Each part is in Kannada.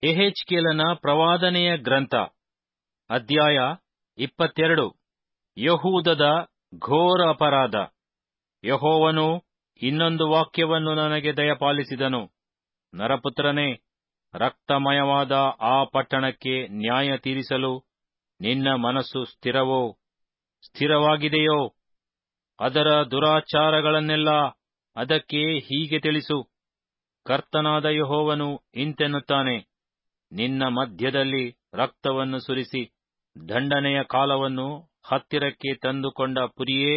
ಎಹೆಚ್ಕೇಲನ ಪ್ರವಾದನೆಯ ಗ್ರಂಥ ಅಧ್ಯಾಯ ಇಪ್ಪತ್ತೆರಡು ಯಹೂದದ ಘೋರ ಅಪರಾಧ ಯಹೋವನು ಇನ್ನೊಂದು ವಾಕ್ಯವನ್ನು ನನಗೆ ದಯಪಾಲಿಸಿದನು ನರಪುತ್ರನೇ ರಕ್ತಮಯವಾದ ಆ ಪಟ್ಟಣಕ್ಕೆ ನ್ಯಾಯ ತೀರಿಸಲು ನಿನ್ನ ಮನಸ್ಸು ಸ್ಥಿರವೋ ಸ್ಥಿರವಾಗಿದೆಯೋ ಅದರ ದುರಾಚಾರಗಳನ್ನೆಲ್ಲ ಅದಕ್ಕೆ ಹೀಗೆ ತಿಳಿಸು ಕರ್ತನಾದ ಯಹೋವನು ಇಂತೆನ್ನುತ್ತಾನೆ ನಿನ್ನ ಮಧ್ಯದಲ್ಲಿ ರಕ್ತವನ್ನು ಸುರಿಸಿ ದಂಡನೆಯ ಕಾಲವನ್ನು ಹತ್ತಿರಕ್ಕೆ ತಂದುಕೊಂಡ ಪುರಿಯೇ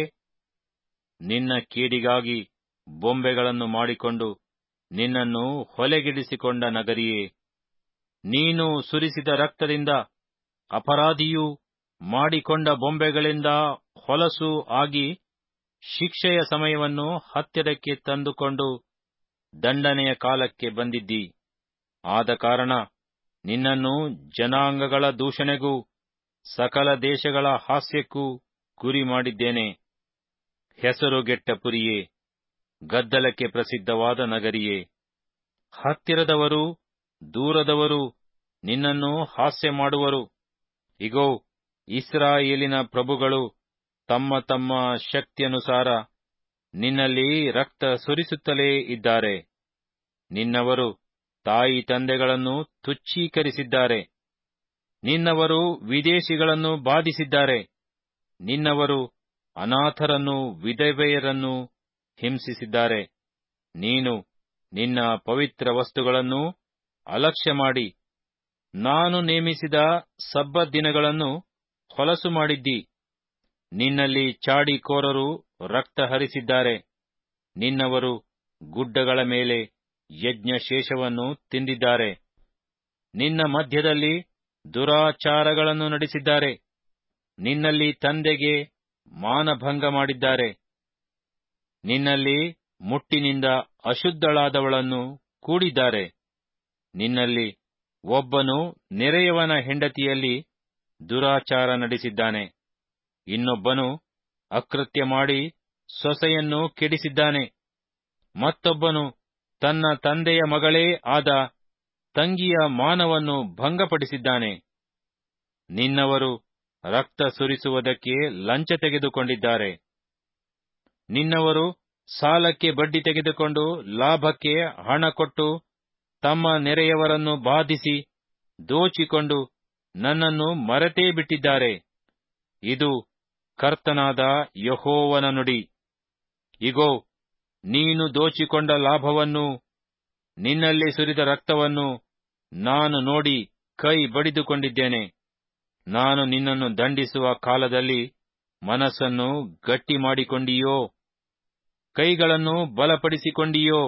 ನಿನ್ನ ಕೇಡಿಗಾಗಿ ಬೊಂಬೆಗಳನ್ನು ಮಾಡಿಕೊಂಡು ನಿನ್ನನ್ನು ಹೊಲೆಗೆಡಿಸಿಕೊಂಡ ನಗರಿಯೇ ನೀನು ಸುರಿಸಿದ ರಕ್ತದಿಂದ ಅಪರಾಧಿಯೂ ಮಾಡಿಕೊಂಡ ಬೊಂಬೆಗಳಿಂದ ಹೊಲಸು ಆಗಿ ಶಿಕ್ಷೆಯ ಸಮಯವನ್ನು ಹತ್ತಿರಕ್ಕೆ ತಂದುಕೊಂಡು ದಂಡನೆಯ ಕಾಲಕ್ಕೆ ಬಂದಿದ್ದಿ ಆದ ಕಾರಣ ನಿನ್ನನ್ನು ಜನಾಂಗಗಳ ದೂಷಣೆಗೂ ಸಕಲ ದೇಶಗಳ ಹಾಸ್ಯಕ್ಕೂ ಗುರಿ ಮಾಡಿದ್ದೇನೆ ಹೆಸರುಗೆಟ್ಟ ಪುರಿಯೇ ಗದ್ದಲಕ್ಕೆ ಪ್ರಸಿದ್ಧವಾದ ನಗರಿಯೇ ಹತ್ತಿರದವರು ದೂರದವರು ನಿನ್ನನ್ನು ಹಾಸ್ಯ ಮಾಡುವರು ಇಗೋ ಇಸ್ರಾಯೇಲಿನ ಪ್ರಭುಗಳು ತಮ್ಮ ತಮ್ಮ ಶಕ್ತಿಯನುಸಾರ ನಿನ್ನಲ್ಲಿ ರಕ್ತ ಸುರಿಸುತ್ತಲೇ ಇದ್ದಾರೆ ನಿನ್ನವರು ತಾಯಿ ತಂದೆಗಳನ್ನು ತುಚ್ಛೀಕರಿಸಿದ್ದಾರೆ ನಿನ್ನವರು ವಿದೇಶಿಗಳನ್ನು ಬಾಧಿಸಿದ್ದಾರೆ ನಿನ್ನವರು ಅನಾಥರನ್ನು ವಿಧವೆಯರನ್ನು ಹಿಂಸಿಸಿದ್ದಾರೆ ನೀನು ನಿನ್ನ ಪವಿತ್ರ ವಸ್ತುಗಳನ್ನು ಅಲಕ್ಷ್ಯ ಮಾಡಿ ನಾನು ನೇಮಿಸಿದ ಸಬ್ಬತ್ ದಿನಗಳನ್ನು ಹೊಲಸು ಮಾಡಿದ್ದಿ ನಿನ್ನಲ್ಲಿ ಚಾಡಿಕೋರರು ರಕ್ತ ಹರಿಸಿದ್ದಾರೆ ನಿನ್ನವರು ಗುಡ್ಡಗಳ ಮೇಲೆ ಯಜ್ಞಶೇಷವನ್ನು ತಿಂದಿದ್ದಾರೆ ನಿನ್ನ ಮಧ್ಯದಲ್ಲಿ ದುರಾಚಾರಗಳನ್ನು ನಡೆಸಿದ್ದಾರೆ ನಿನ್ನಲ್ಲಿ ತಂದೆಗೆ ಮಾನಭಂಗ ಮಾಡಿದ್ದಾರೆ ನಿನ್ನಲ್ಲಿ ಮುಟ್ಟಿನಿಂದ ಅಶುದ್ಧಳಾದವಳನ್ನು ಕೂಡಿದ್ದಾರೆ ನಿನ್ನಲ್ಲಿ ಒಬ್ಬನು ನೆರೆಯವನ ಹೆಂಡತಿಯಲ್ಲಿ ದುರಾಚಾರ ನಡೆಸಿದ್ದಾನೆ ಇನ್ನೊಬ್ಬನು ಅಕೃತ್ಯ ಮಾಡಿ ಸೊಸೆಯನ್ನು ಕೆಡಿಸಿದ್ದಾನೆ ಮತ್ತೊಬ್ಬನು ತನ್ನ ತಂದೆಯ ಮಗಳೇ ಆದ ತಂಗಿಯ ಮಾನವನ್ನು ಭಂಗಪಡಿಸಿದ್ದಾನೆ ನಿನ್ನವರು ರಕ್ತ ಸುರಿಸುವುದಕ್ಕೆ ಲಂಚ ತೆಗೆದುಕೊಂಡಿದ್ದಾರೆ ನಿನ್ನವರು ಸಾಲಕ್ಕೆ ಬಡ್ಡಿ ತೆಗೆದುಕೊಂಡು ಲಾಭಕ್ಕೆ ಹಣ ಕೊಟ್ಟು ತಮ್ಮ ನೆರೆಯವರನ್ನು ಬಾಧಿಸಿ ದೋಚಿಕೊಂಡು ನನ್ನನ್ನು ಮರೆತೇ ಬಿಟ್ಟಿದ್ದಾರೆ ಇದು ಕರ್ತನಾದ ಯಹೋವನ ನುಡಿ ಇಗೋ ನೀನು ದೋಚಿಕೊಂಡ ಲಾಭವನ್ನು ನಿನ್ನಲ್ಲಿ ಸುರಿದ ರಕ್ತವನ್ನು ನಾನು ನೋಡಿ ಕೈ ಬಡಿದುಕೊಂಡಿದ್ದೇನೆ ನಾನು ನಿನ್ನನ್ನು ದಂಡಿಸುವ ಕಾಲದಲ್ಲಿ ಮನಸ್ಸನ್ನು ಗಟ್ಟಿ ಮಾಡಿಕೊಂಡಿಯೋ ಕೈಗಳನ್ನು ಬಲಪಡಿಸಿಕೊಂಡಿಯೋ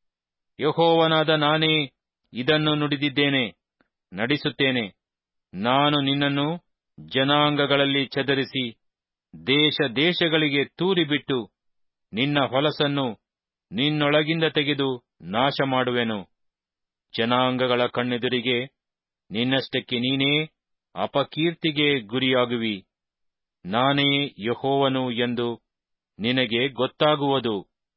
ಯಹೋವನಾದ ನಾನೇ ಇದನ್ನು ನುಡಿದಿದ್ದೇನೆ ನಡೆಸುತ್ತೇನೆ ನಾನು ನಿನ್ನನ್ನು ಜನಾಂಗಗಳಲ್ಲಿ ಚದರಿಸಿ ದೇಶ ದೇಶಗಳಿಗೆ ತೂರಿಬಿಟ್ಟು ನಿನ್ನ ಹೊಲಸನ್ನು ನಿನ್ನೊಳಗಿಂದ ತೆಗೆದು ನಾಶ ಮಾಡುವೆನು ಜನಾಂಗಗಳ ಕಣ್ಣೆದುರಿಗೆ ನಿನ್ನಷ್ಟಕ್ಕೆ ನೀನೇ ಅಪಕೀರ್ತಿಗೆ ಗುರಿಯಾಗುವಿ ನಾನೇ ಯಹೋವನು ಎಂದು ನಿನಗೆ ಗೊತ್ತಾಗುವುದು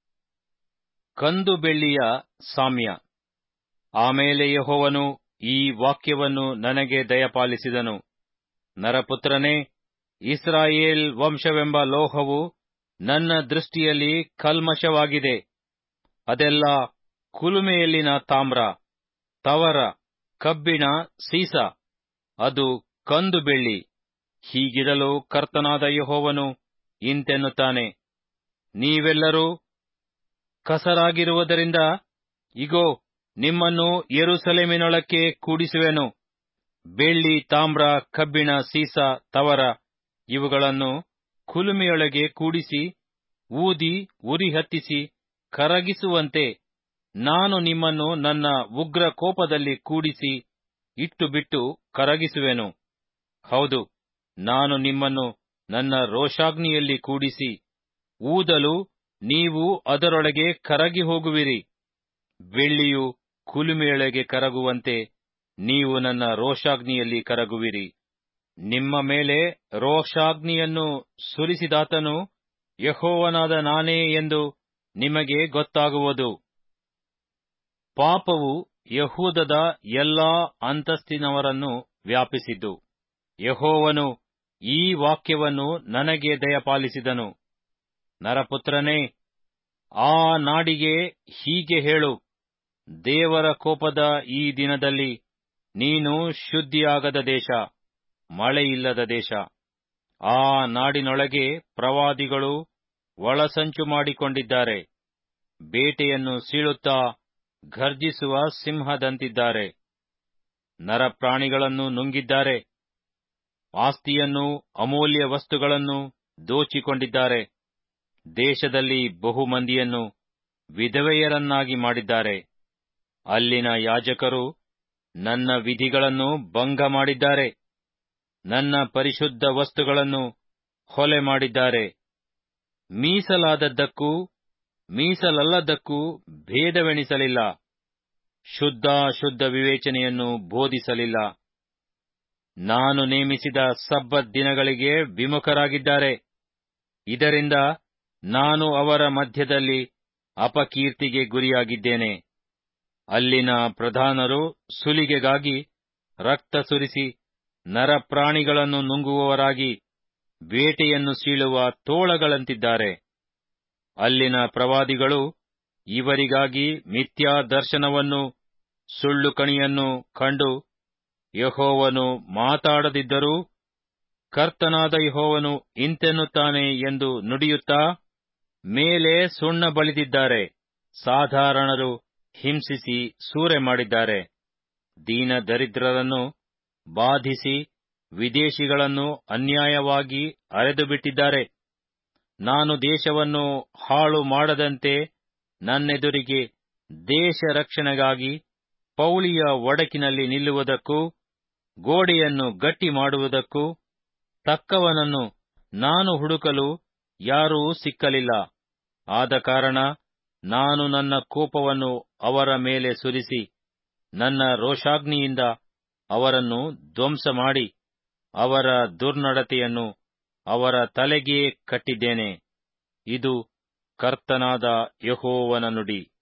ಕಂದು ಬೆಳ್ಳಿಯ ಸಾಮ್ಯ ಆಮೇಲೆ ಯಹೋವನು ಈ ವಾಕ್ಯವನ್ನು ನನಗೆ ದಯಪಾಲಿಸಿದನು ನರಪುತ್ರನೇ ಇಸ್ರಾಯೇಲ್ ವಂಶವೆಂಬ ಲೋಹವು ನನ್ನ ದೃಷ್ಟಿಯಲ್ಲಿ ಕಲ್ಮಶವಾಗಿದೆ ಅದೆಲ್ಲ ಕುಲುಮೆಯಲ್ಲಿನ ತಾಮ್ರ ತವರ ಕಬ್ಬಿಣ ಸೀಸ ಅದು ಕಂದು ಬೆಳ್ಳಿ ಹೀಗಿರಲು ಕರ್ತನಾದ ಯಹೋವನು ಇಂತೆನ್ನುತ್ತಾನೆ ನೀವೆಲ್ಲರೂ ಕಸರಾಗಿರುವುದರಿಂದ ಇಗೋ ನಿಮ್ಮನ್ನು ಯೆರೂಸಲೇಮಿನೊಳಕ್ಕೆ ಕೂಡಿಸುವೆನು ಬೆಳ್ಳಿ ತಾಮ್ರ ಕಬ್ಬಿಣ ಸೀಸ ತವರ ಇವುಗಳನ್ನು ಕುಲುಮೆಯೊಳಗೆ ಕೂಡಿಸಿ ಊದಿ ಉರಿ ಹತ್ತಿಸಿ ಕರಗಿಸುವಂತೆ ನಾನು ನಿಮ್ಮನ್ನು ನನ್ನ ಉಗ್ರ ಕೋಪದಲ್ಲಿ ಕೂಡಿಸಿ ಇಟ್ಟು ಬಿಟ್ಟು ಕರಗಿಸುವೆನು ಹೌದು ನಾನು ನಿಮ್ಮನ್ನು ನನ್ನ ರೋಷಾಗ್ನಿಯಲ್ಲಿ ಕೂಡಿಸಿ ಊದಲು ನೀವು ಅದರೊಳಗೆ ಕರಗಿ ಹೋಗುವಿರಿ ಬೆಳ್ಳಿಯು ಕುಲುಮೆಯೊಳಗೆ ಕರಗುವಂತೆ ನೀವು ನನ್ನ ರೋಷಾಗ್ನಿಯಲ್ಲಿ ಕರಗುವಿರಿ ನಿಮ್ಮ ಮೇಲೆ ರೋಷಾಗ್ನಿಯನ್ನು ಸುರಿಸಿದಾತನು ಯಹೋವನಾದ ನಾನೇ ಎಂದು ನಿಮಗೆ ಗೊತ್ತಾಗುವುದು ಪಾಪವು ಯಹೂದದ ಎಲ್ಲಾ ಅಂತಸ್ತಿನವರನ್ನು ವ್ಯಾಪಿಸಿದ್ದು ಯಹೋವನು ಈ ವಾಕ್ಯವನ್ನು ನನಗೆ ದಯಪಾಲಿಸಿದನು ನರಪುತ್ರನೇ ಆ ನಾಡಿಗೆ ಹೀಗೆ ಹೇಳು ದೇವರ ಕೋಪದ ಈ ದಿನದಲ್ಲಿ ನೀನು ಶುದ್ಧಿಯಾಗದ ದೇಶ ಮಳೆಯಿಲ್ಲದ ದೇಶ ಆ ನಾಡಿನೊಳಗೆ ಪ್ರವಾದಿಗಳು ಒಳಸಂಚು ಮಾಡಿಕೊಂಡಿದ್ದಾರೆ ಬೇಟೆಯನ್ನು ಸೀಳುತ್ತಾ ಘರ್ಜಿಸುವ ಸಿಂಹದಂತಿದ್ದಾರೆ ನರಪ್ರಾಣಿಗಳನ್ನು ನುಂಗಿದ್ದಾರೆ ಆಸ್ತಿಯನ್ನು ಅಮೂಲ್ಯ ವಸ್ತುಗಳನ್ನು ದೋಚಿಕೊಂಡಿದ್ದಾರೆ ದೇಶದಲ್ಲಿ ಬಹುಮಂದಿಯನ್ನು ವಿಧವೆಯರನ್ನಾಗಿ ಮಾಡಿದ್ದಾರೆ ಅಲ್ಲಿನ ಯಾಜಕರು ನನ್ನ ವಿಧಿಗಳನ್ನು ಭಂಗ ಮಾಡಿದ್ದಾರೆ ನನ್ನ ಪರಿಶುದ್ಧ ವಸ್ತುಗಳನ್ನು ಹೊಲೆ ಮಾಡಿದ್ದಾರೆ ಮೀಸಲಾದದ್ದಕ್ಕೂ ಮೀಸಲಲ್ಲದ್ದಕ್ಕೂ ಭೇದವೆಣಿಸಲಿಲ್ಲ ಶುದ್ಧ ಶುದ್ಧ ವಿವೇಚನೆಯನ್ನು ಬೋಧಿಸಲಿಲ್ಲ ನಾನು ನೇಮಿಸಿದ ಸಬ್ಬತ್ ದಿನಗಳಿಗೆ ವಿಮುಖರಾಗಿದ್ದಾರೆ ಇದರಿಂದ ನಾನು ಅವರ ಮಧ್ಯದಲ್ಲಿ ಅಪಕೀರ್ತಿಗೆ ಗುರಿಯಾಗಿದ್ದೇನೆ ಅಲ್ಲಿನ ಪ್ರಧಾನರು ಸುಲಿಗೆಗಾಗಿ ರಕ್ತ ಸುರಿಸಿ ನರಪ್ರಾಣಿಗಳನ್ನು ನುಂಗುವವರಾಗಿ ಬೇಟೆಯನ್ನು ಸೀಳುವ ತೋಳಗಳಂತಿದ್ದಾರೆ ಅಲ್ಲಿನ ಪ್ರವಾದಿಗಳು ಇವರಿಗಾಗಿ ಮಿಥ್ಯಾ ದರ್ಶನವನ್ನು ಸುಳ್ಳು ಕಣಿಯನ್ನು ಕಂಡು ಯಹೋವನು ಮಾತಾಡದಿದ್ದರೂ ಕರ್ತನಾದ ಯಹೋವನು ಇಂತೆನ್ನುತ್ತಾನೆ ಎಂದು ನುಡಿಯುತ್ತಾ ಮೇಲೆ ಸುಣ್ಣ ಬಳಿದಿದ್ದಾರೆ ಸಾಧಾರಣರು ಹಿಂಸಿಸಿ ಸೂರೆ ಮಾಡಿದ್ದಾರೆ ದೀನ ದರಿದ್ರರನ್ನು ಬಾಧಿಸಿ ವಿದೇಶಿಗಳನ್ನು ಅನ್ಯಾಯವಾಗಿ ಅರೆದು ಬಿಟ್ಟಿದ್ದಾರೆ ನಾನು ದೇಶವನ್ನು ಹಾಳು ಮಾಡದಂತೆ ನನ್ನೆದುರಿಗೆ ದೇಶ ರಕ್ಷಣೆಗಾಗಿ ಪೌಳಿಯ ಒಡಕಿನಲ್ಲಿ ನಿಲ್ಲುವುದಕ್ಕೂ ಗೋಡೆಯನ್ನು ಗಟ್ಟಿ ಮಾಡುವುದಕ್ಕೂ ತಕ್ಕವನನ್ನು ನಾನು ಹುಡುಕಲು ಯಾರೂ ಸಿಕ್ಕಲಿಲ್ಲ ಆದ ಕಾರಣ ನಾನು ನನ್ನ ಕೋಪವನ್ನು ಅವರ ಮೇಲೆ ಸುರಿಸಿ ನನ್ನ ರೋಷಾಗ್ನಿಯಿಂದ ಅವರನ್ನು ಧ್ವಂಸ ಮಾಡಿ ಅವರ ದುರ್ನಡತೆಯನ್ನು ಅವರ ತಲೆಗೇ ಕಟ್ಟಿದ್ದೇನೆ ಇದು ಕರ್ತನಾದ ಯಹೋವನ ನುಡಿ